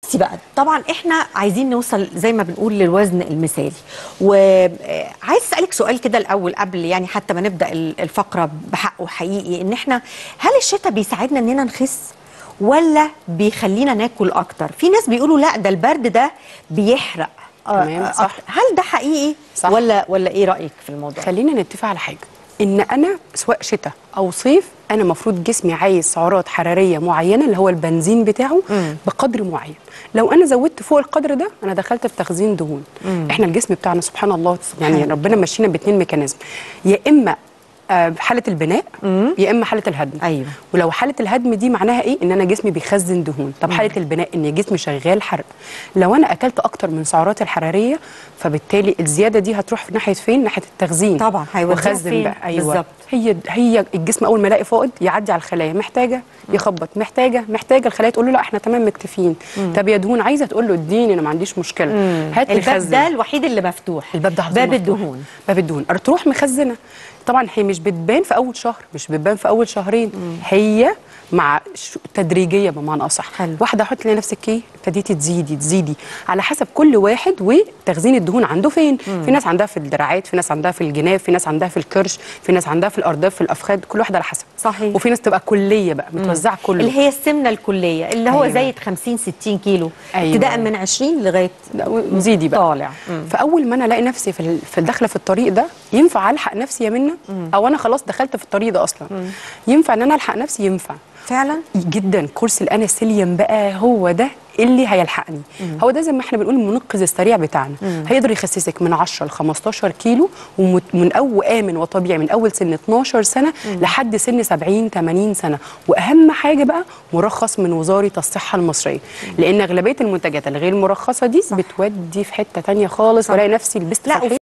بصي بقى طبعا احنا عايزين نوصل زي ما بنقول للوزن المثالي وعايز اسالك سؤال كده الاول قبل يعني حتى ما نبدا ال- الفقره بحقه حقيقي ان احنا هل الشتاء بيساعدنا اننا نخس ولا بيخلينا ناكل اكتر في ناس بيقولوا لا ده البرد ده بيحرق آه، تمام، آه، صح. أكتر. هل ده حقيقي صح. ولا ولا ايه رايك في الموضوع خلينا نتفق على حاجه ان انا سواء شتاء او صيف انا المفروض جسمي عايز سعرات حراريه معينه اللي هو البنزين بتاعه مم. بقدر معين لو انا زودت فوق القدر ده انا دخلت في تخزين دهون احنا الجسم بتاعنا سبحان الله يعني الله. ربنا مشينا باثنين ميكانيزم يا اما آه، حاله البناء يا اما حاله الهدم أيوة. ولو حاله الهدم دي معناها ايه ان انا جسمي بيخزن دهون طب حاله البناء ان جسمي شغال حرق لو انا اكلت اكتر من سعرات الحراريه فبالتالي الزياده دي هتروح في ناحيه فين ناحيه التخزين طبعا، هيوديها وخزن فين؟ بقى ايوه بالظبط. هي هي الجسم اول ما يلاقي فائض يعدي على الخلايا محتاجه يخبط محتاجه محتاجه الخلايا تقول له لا احنا تمام مكتفين طب يا دهون عايزه تقول له اديني انا ما عنديش مشكله هات لي الباب خزن ده الوحيد اللي مفتوح الباب ده حظه باب مفتوح. الدهون باب الدهون تروح مخزنه طبعا هي مش بتبان في اول شهر مش بتبان في اول شهرين هي مع ش- تدريجيه بمعنى اصح حلو. واحده حط تلاقي نفسك ايه ابتديتي تزيدي تزيدي على حسب كل واحد وتخزين الدهون عنده فين في ناس عندها في الدراعات في ناس عندها في الجناب في ناس عندها في الكرش في ناس عندها في الارداف في الافخاذ كل واحد على حسب صحيح. وفي ناس تبقى كليه بقى متوزعه كله اللي هي السمنه الكليه اللي هو أيوة. زايد 50 60 كيلو أيوة. ابتداء من 20 لغايه لا، وزيدي بقى طالع فاول ما انا الاقي نفسي في ال- في الدخله في الطريق ده ينفع الحق نفسي يا منى او انا خلاص دخلت في الطريق ده اصلا ينفع ان انا الحق نفسي ينفع فعلا جدا كورس الانسيليوم بقى هو ده اللي هيلحقني هو ده زي ما احنا بنقول المنقذ السريع بتاعنا هيقدر يخسسك من 10 ل 15 كيلو ومن اول امن وطبيعي من اول سن 12 سنه لحد سن 70 80 سنه واهم حاجه بقى مرخص من وزاره الصحه المصريه لان اغلبيه المنتجات الغير مرخصه دي بتودي في حته تانية خالص صح. والاقي نفسي لبست لا في الحيط.